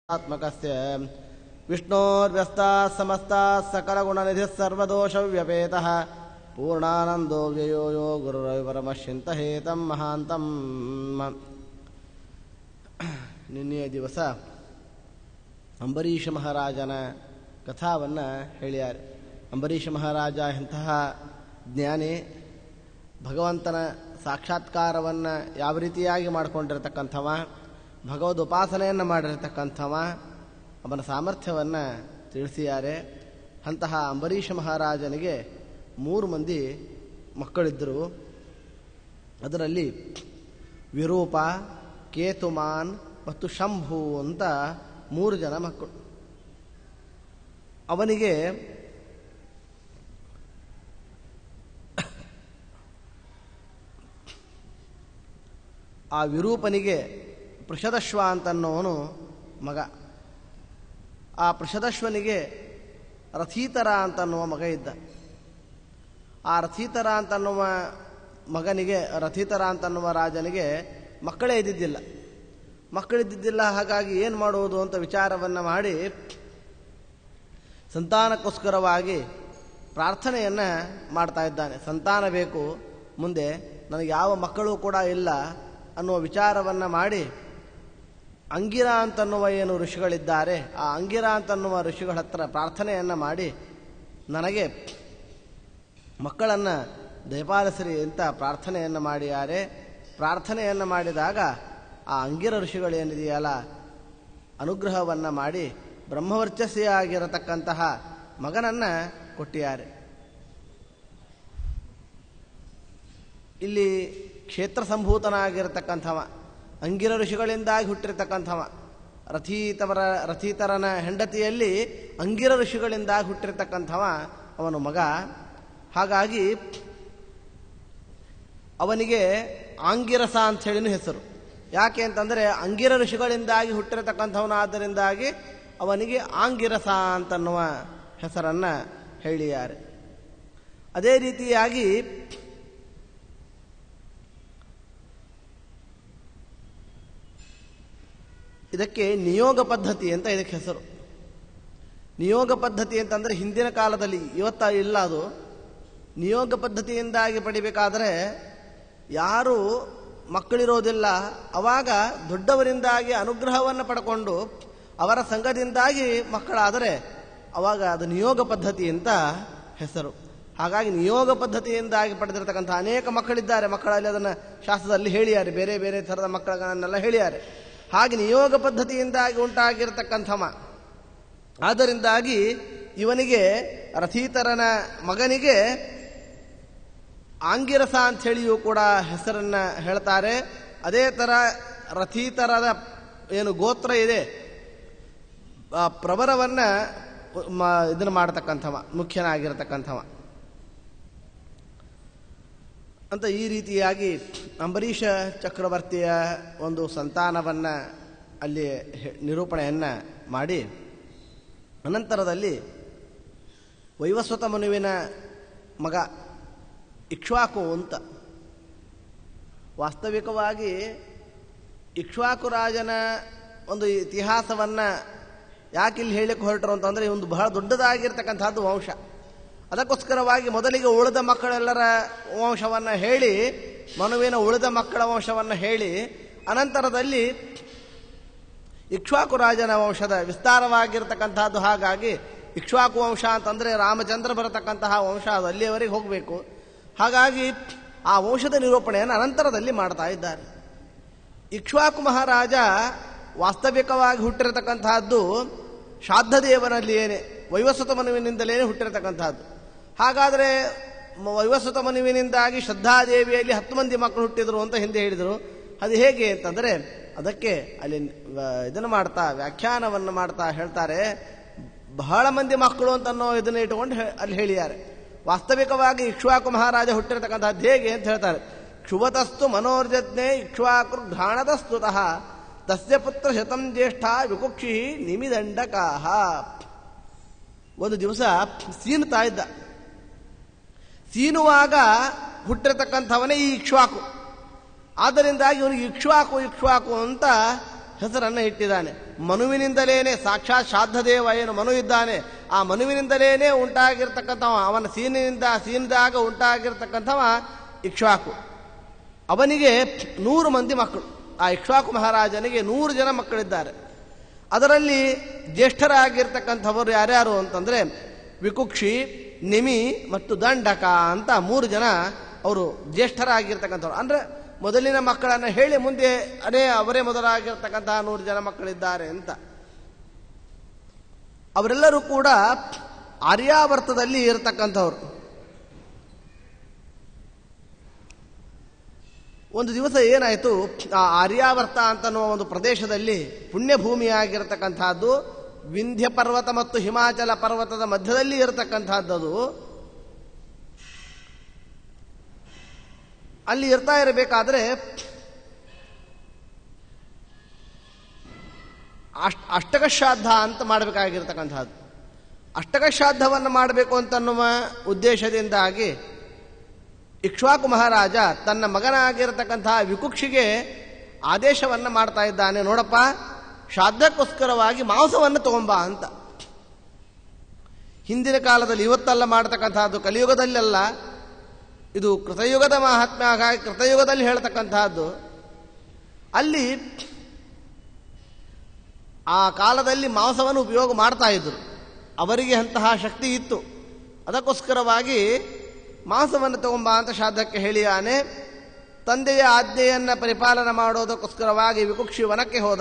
आत्मकस्य विष्णोर्व्यस्ताः समस्ताः सकलगुणनिधिः सर्वदोषव्यपेतः पूर्णानन्दो व्ययो यो ಗುರುರವಿಪರಮಶ್ಚಿಂತಹೇತಂ ಮಹಾಂತಂ ನಿನ್ನೆಯ ದಿವಸ ಅಂಬರೀಷ ಮಹಾರಾಜನ ಕಥಾವನ್ನು ಹೇಳ್ಯಾರೆ ಅಂಬರೀಷ ಮಹಾರಾಜ ಎಂತಹ ಜ್ಞಾನಿ ಭಗವಂತನ ಸಾಕ್ಷಾತ್ಕಾರವನ್ನು ಯಾವ ರೀತಿಯಾಗಿ ಮಾಡಿಕೊಂಡಿರ್ತಕ್ಕಂಥವ ಭಗವದ್ ಉಪಾಸನೆಯನ್ನು ಮಾಡಿರ್ತಕ್ಕಂಥವ ಅವನ ಸಾಮರ್ಥ್ಯವನ್ನು ತಿಳಿಸಿದ್ದಾರೆ ಅಂತಹ ಅಂಬರೀಷ ಮಹಾರಾಜನಿಗೆ ಮೂರು ಮಂದಿ ಮಕ್ಕಳಿದ್ದರು ಅದರಲ್ಲಿ ವಿರೂಪ ಕೇತುಮಾನ್ ಮತ್ತು ಶಂಭು ಅಂತ ಮೂರು ಜನ ಮಕ್ಕಳು ಅವನಿಗೆ ಆ ವಿರೂಪನಿಗೆ ಪೃಷದಶ್ವ ಅಂತನ್ನೋನು ಮಗ ಆ ಪೃಷದಶ್ವನಿಗೆ ರಥೀತರ ಅಂತನ್ನುವ ಮಗ ಇದ್ದ ಆ ರಥೀತರ ಅಂತನ್ನುವ ಮಗನಿಗೆ ರಥೀತರ ಅಂತನ್ನುವ ರಾಜನಿಗೆ ಮಕ್ಕಳೇ ಇದ್ದಿದ್ದಿಲ್ಲ ಮಕ್ಕಳಿದ್ದಿದ್ದಿಲ್ಲ ಹಾಗಾಗಿ ಏನು ಮಾಡುವುದು ಅಂತ ವಿಚಾರವನ್ನು ಮಾಡಿ ಸಂತಾನಕ್ಕೋಸ್ಕರವಾಗಿ ಪ್ರಾರ್ಥನೆಯನ್ನು ಮಾಡ್ತಾ ಇದ್ದಾನೆ ಸಂತಾನ ಬೇಕು ಮುಂದೆ ನನಗೆ ಯಾವ ಮಕ್ಕಳು ಕೂಡ ಇಲ್ಲ ಅನ್ನುವ ವಿಚಾರವನ್ನು ಮಾಡಿ ಅಂಗಿರ ಅಂತನ್ನುವ ಏನು ಋಷಿಗಳಿದ್ದಾರೆ ಆ ಅಂಗಿರ ಅಂತನ್ನುವ ಋಷಿಗಳ ಹತ್ರ ಪ್ರಾರ್ಥನೆಯನ್ನು ಮಾಡಿ ನನಗೆ ಮಕ್ಕಳನ್ನು ದಯಪಾಲಿಸಿರಿ ಅಂತ ಪ್ರಾರ್ಥನೆಯನ್ನು ಮಾಡಿದ್ದಾರೆ ಪ್ರಾರ್ಥನೆಯನ್ನು ಮಾಡಿದಾಗ ಆ ಅಂಗಿರ ಋಷಿಗಳೇನಿದೆಯಲ್ಲ ಅನುಗ್ರಹವನ್ನು ಮಾಡಿ ಬ್ರಹ್ಮವರ್ಚಸ್ಸಿಯಾಗಿರತಕ್ಕಂತಹ ಮಗನನ್ನು ಕೊಟ್ಟಿದ್ದಾರೆ ಇಲ್ಲಿ ಕ್ಷೇತ್ರ ಸಂಭೂತನಾಗಿರತಕ್ಕಂಥವ ಅಂಗಿರ ಋಷಿಗಳಿಂದಾಗಿ ಹುಟ್ಟಿರ್ತಕ್ಕಂಥವ ರಥೀತವರ ರಥೀತರನ ಹೆಂಡತಿಯಲ್ಲಿ ಅಂಗಿರ ಋಷಿಗಳಿಂದಾಗಿ ಹುಟ್ಟಿರ್ತಕ್ಕಂಥವ ಅವನು ಮಗ ಹಾಗಾಗಿ ಅವನಿಗೆ ಆಂಗಿರಸ ಅಂತ ಹೇಳಿನೂ ಹೆಸರು ಯಾಕೆ ಅಂತಂದರೆ ಅಂಗಿರ ಋಷಿಗಳಿಂದಾಗಿ ಹುಟ್ಟಿರತಕ್ಕಂಥವನಾದ್ದರಿಂದಾಗಿ ಅವನಿಗೆ ಆಂಗಿರಸ ಅಂತನ್ನುವ ಹೆಸರನ್ನು ಹೇಳಿದ್ದಾರೆ ಅದೇ ರೀತಿಯಾಗಿ ಇದಕ್ಕೆ ನಿಯೋಗ ಪದ್ಧತಿ ಅಂತ ಇದಕ್ಕೆ ಹೆಸರು ನಿಯೋಗ ಪದ್ಧತಿ ಅಂತಂದರೆ ಹಿಂದಿನ ಕಾಲದಲ್ಲಿ ಇವತ್ತ ಇಲ್ಲ ಅದು ನಿಯೋಗ ಪದ್ಧತಿಯಿಂದಾಗಿ ಪಡಿಬೇಕಾದರೆ ಯಾರು ಮಕ್ಕಳಿರೋದಿಲ್ಲ ಅವಾಗ ದೊಡ್ಡವರಿಂದಾಗಿ ಅನುಗ್ರಹವನ್ನು ಪಡ್ಕೊಂಡು ಅವರ ಸಂಘದಿಂದಾಗಿ ಮಕ್ಕಳಾದರೆ ಅವಾಗ ಅದು ನಿಯೋಗ ಪದ್ಧತಿ ಅಂತ ಹೆಸರು ಹಾಗಾಗಿ ನಿಯೋಗ ಪದ್ಧತಿಯಿಂದಾಗಿ ಪಡೆದಿರತಕ್ಕಂಥ ಅನೇಕ ಮಕ್ಕಳಿದ್ದಾರೆ ಮಕ್ಕಳಲ್ಲಿ ಅದನ್ನು ಶಾಸ್ತ್ರದಲ್ಲಿ ಹೇಳಿದ್ದಾರೆ ಬೇರೆ ಬೇರೆ ಥರದ ಮಕ್ಕಳನ್ನೆಲ್ಲ ಹೇಳಿದ್ದಾರೆ ಹಾಗೆ ನಿಯೋಗ ಪದ್ಧತಿಯಿಂದಾಗಿ ಉಂಟಾಗಿರತಕ್ಕಂಥವ ಆದ್ದರಿಂದಾಗಿ ಇವನಿಗೆ ರಥೀತರನ ಮಗನಿಗೆ ಆಂಗಿರಸ ಅಂತ ಹೇಳಿಯೂ ಕೂಡ ಹೆಸರನ್ನು ಹೇಳ್ತಾರೆ ಅದೇ ಥರ ರಥೀತರದ ಏನು ಗೋತ್ರ ಇದೆ ಆ ಪ್ರವರವನ್ನು ಇದನ್ನು ಮಾಡತಕ್ಕಂಥವ ಮುಖ್ಯನಾಗಿರತಕ್ಕಂಥವ ಅಂತ ಈ ರೀತಿಯಾಗಿ ಅಂಬರೀಷ ಚಕ್ರವರ್ತಿಯ ಒಂದು ಸಂತಾನವನ್ನು ಅಲ್ಲಿ ನಿರೂಪಣೆಯನ್ನು ಮಾಡಿ ಅನಂತರದಲ್ಲಿ ವೈವಸ್ವತ ಮನುವಿನ ಮಗ ಇಕ್ಷ್ವಾಕು ಅಂತ ವಾಸ್ತವಿಕವಾಗಿ ಇಕ್ಷ್ವಾಕು ರಾಜನ ಒಂದು ಇತಿಹಾಸವನ್ನು ಯಾಕೆ ಇಲ್ಲಿ ಹೇಳಕ್ಕೆ ಹೊರಟರು ಅಂತಂದರೆ ಒಂದು ಬಹಳ ದೊಡ್ಡದಾಗಿರ್ತಕ್ಕಂಥದ್ದು ವಂಶ ಅದಕ್ಕೋಸ್ಕರವಾಗಿ ಮೊದಲಿಗೆ ಉಳಿದ ಮಕ್ಕಳೆಲ್ಲರ ವಂಶವನ್ನು ಹೇಳಿ ಮನುವಿನ ಉಳಿದ ಮಕ್ಕಳ ವಂಶವನ್ನು ಹೇಳಿ ಅನಂತರದಲ್ಲಿ ಇಕ್ಷ್ವಾಕು ರಾಜನ ವಂಶದ ವಿಸ್ತಾರವಾಗಿರ್ತಕ್ಕಂಥದ್ದು ಹಾಗಾಗಿ ಇಕ್ಷ್ವಾಕು ವಂಶ ಅಂತಂದರೆ ರಾಮಚಂದ್ರ ಬರತಕ್ಕಂತಹ ವಂಶ ಅದು ಅಲ್ಲಿಯವರೆಗೆ ಹೋಗಬೇಕು ಹಾಗಾಗಿ ಆ ವಂಶದ ನಿರೂಪಣೆಯನ್ನು ಅನಂತರದಲ್ಲಿ ಮಾಡ್ತಾ ಇದ್ದಾರೆ ಇಕ್ಷ್ವಾಕು ಮಹಾರಾಜ ವಾಸ್ತವಿಕವಾಗಿ ಹುಟ್ಟಿರತಕ್ಕಂತಹದ್ದು ಶ್ರಾದ್ದದೇವನಲ್ಲಿಯೇನೆ ವೈವಸ್ವತ ಮನುವಿನಿಂದಲೇ ಹುಟ್ಟಿರತಕ್ಕಂಥದ್ದು ಹಾಗಾದರೆ ವೈವಸ್ವತ ಮನುವಿನಿಂದಾಗಿ ಶ್ರದ್ಧಾದೇವಿಯಲ್ಲಿ ಹತ್ತು ಮಂದಿ ಮಕ್ಕಳು ಹುಟ್ಟಿದರು ಅಂತ ಹಿಂದೆ ಹೇಳಿದರು ಅದು ಹೇಗೆ ಅಂತಂದರೆ ಅದಕ್ಕೆ ಅಲ್ಲಿ ಇದನ್ನು ಮಾಡ್ತಾ ವ್ಯಾಖ್ಯಾನವನ್ನು ಮಾಡ್ತಾ ಹೇಳ್ತಾರೆ ಬಹಳ ಮಂದಿ ಮಕ್ಕಳು ಅಂತ ಅನ್ನೋ ಇದನ್ನು ಇಟ್ಟುಕೊಂಡು ಅಲ್ಲಿ ಹೇಳಿದ್ದಾರೆ ವಾಸ್ತವಿಕವಾಗಿ ಇಕ್ಷ್ವಾಕು ಮಹಾರಾಜ ಹುಟ್ಟಿರತಕ್ಕಂಥದ್ದು ಹೇಗೆ ಅಂತ ಹೇಳ್ತಾರೆ ಕ್ಷುವತಸ್ತು ಮನೋರ್ಜಜ್ಞೆ ಇಕ್ಷ್ವಾಕೃ ಘ್ರಾಣದಸ್ತುತಃ ತಸ್ಯ ಪುತ್ರ ಶತಂ ಜ್ಯೇಷ್ಠ ವಿಕುಕ್ಷಿ ನಿಮಿದಂಡಕಾಹ ಒಂದು ದಿವಸ ಸೀನುತ್ತಾ ಇದ್ದ ಸೀನುವಾಗ ಹುಟ್ಟಿರತಕ್ಕಂಥವನೇ ಈ ಇಕ್ಷ್ವಾಕು ಆದ್ದರಿಂದಾಗಿ ಇವನಿಗೆ ಇಕ್ಷ್ವಾಕು ಇಕ್ಷ್ವಾಕು ಅಂತ ಹೆಸರನ್ನು ಇಟ್ಟಿದ್ದಾನೆ ಮನುವಿನಿಂದಲೇನೆ ಸಾಕ್ಷಾತ್ ಶ್ರಾದ್ದದೇವ ಏನು ಮನು ಇದ್ದಾನೆ ಆ ಮನುವಿನಿಂದಲೇನೆ ಉಂಟಾಗಿರ್ತಕ್ಕಂಥವ ಅವನ ಸೀನಿನಿಂದ ಸೀನಿದಾಗ ಉಂಟಾಗಿರ್ತಕ್ಕಂಥವ ಇಕ್ಷ್ವಾಕು ಅವನಿಗೆ ನೂರು ಮಂದಿ ಮಕ್ಕಳು ಆ ಇಕ್ಷ್ವಾಕು ಮಹಾರಾಜನಿಗೆ ನೂರು ಜನ ಮಕ್ಕಳಿದ್ದಾರೆ ಅದರಲ್ಲಿ ಜ್ಯೇಷ್ಠರಾಗಿರ್ತಕ್ಕಂಥವರು ಯಾರ್ಯಾರು ಅಂತಂದರೆ ವಿಕುಕ್ಷಿ ನಿಮಿ ಮತ್ತು ದಂಡಕ ಅಂತ ಮೂರು ಜನ ಅವರು ಜ್ಯೇಷ್ಠರಾಗಿರ್ತಕ್ಕಂಥವ್ರು ಅಂದರೆ ಮೊದಲಿನ ಮಕ್ಕಳನ್ನು ಹೇಳಿ ಮುಂದೆ ಅದೇ ಅವರೇ ಮೊದಲಾಗಿರ್ತಕ್ಕಂತಹ ನೂರು ಜನ ಮಕ್ಕಳಿದ್ದಾರೆ ಅಂತ ಅವರೆಲ್ಲರೂ ಕೂಡ ಆರ್ಯಾವರ್ತದಲ್ಲಿ ಇರತಕ್ಕಂಥವ್ರು ಒಂದು ದಿವಸ ಏನಾಯಿತು ಆ ಆರ್ಯಾವರ್ತ ಅಂತನ್ನುವ ಒಂದು ಪ್ರದೇಶದಲ್ಲಿ ಪುಣ್ಯಭೂಮಿಯಾಗಿರತಕ್ಕಂಥದ್ದು ವಿಂಧ್ಯ ಪರ್ವತ ಮತ್ತು ಹಿಮಾಚಲ ಪರ್ವತದ ಮಧ್ಯದಲ್ಲಿ ಇರತಕ್ಕಂಥದ್ದು ಅಲ್ಲಿ ಇರ್ತಾ ಇರಬೇಕಾದ್ರೆ ಅಷ್ಟ ಅಷ್ಟಕಶ್ರಾದ್ದ ಅಂತ ಮಾಡಬೇಕಾಗಿರ್ತಕ್ಕಂಥದ್ದು ಅಷ್ಟಕಶ್ರಾದ್ದವನ್ನು ಮಾಡಬೇಕು ಅಂತನ್ನುವ ಉದ್ದೇಶದಿಂದಾಗಿ ಇಕ್ಷ್ವಾಕು ಮಹಾರಾಜ ತನ್ನ ಮಗನಾಗಿರತಕ್ಕಂತಹ ವಿಕುಕ್ಷಿಗೆ ಆದೇಶವನ್ನು ಮಾಡ್ತಾ ಇದ್ದಾನೆ ನೋಡಪ್ಪ ಶ್ರಾದ್ದಕ್ಕೋಸ್ಕರವಾಗಿ ಮಾಂಸವನ್ನು ತಗೊಂಬ ಅಂತ ಹಿಂದಿನ ಕಾಲದಲ್ಲಿ ಇವತ್ತೆಲ್ಲ ಮಾಡತಕ್ಕಂತಹದ್ದು ಕಲಿಯುಗದಲ್ಲೆಲ್ಲ ಇದು ಕೃತಯುಗದ ಮಹಾತ್ಮ್ಯ ಹಾಗಾಗಿ ಕೃತಯುಗದಲ್ಲಿ ಹೇಳ್ತಕ್ಕಂತಹದ್ದು ಅಲ್ಲಿ ಆ ಕಾಲದಲ್ಲಿ ಮಾಂಸವನ್ನು ಉಪಯೋಗ ಮಾಡ್ತಾ ಇದ್ರು ಅವರಿಗೆ ಅಂತಹ ಶಕ್ತಿ ಇತ್ತು ಅದಕ್ಕೋಸ್ಕರವಾಗಿ ಮಾಂಸವನ್ನು ತಗೊಂಬ ಅಂತ ಶ್ರಾದ್ದಕ್ಕೆ ಹೇಳಿಯಾನೆ ತಂದೆಯ ಆಜ್ಞೆಯನ್ನು ಪರಿಪಾಲನೆ ಮಾಡೋದಕ್ಕೋಸ್ಕರವಾಗಿ ವಿಕುಕ್ಷಿ ವನಕ್ಕೆ ಹೋದ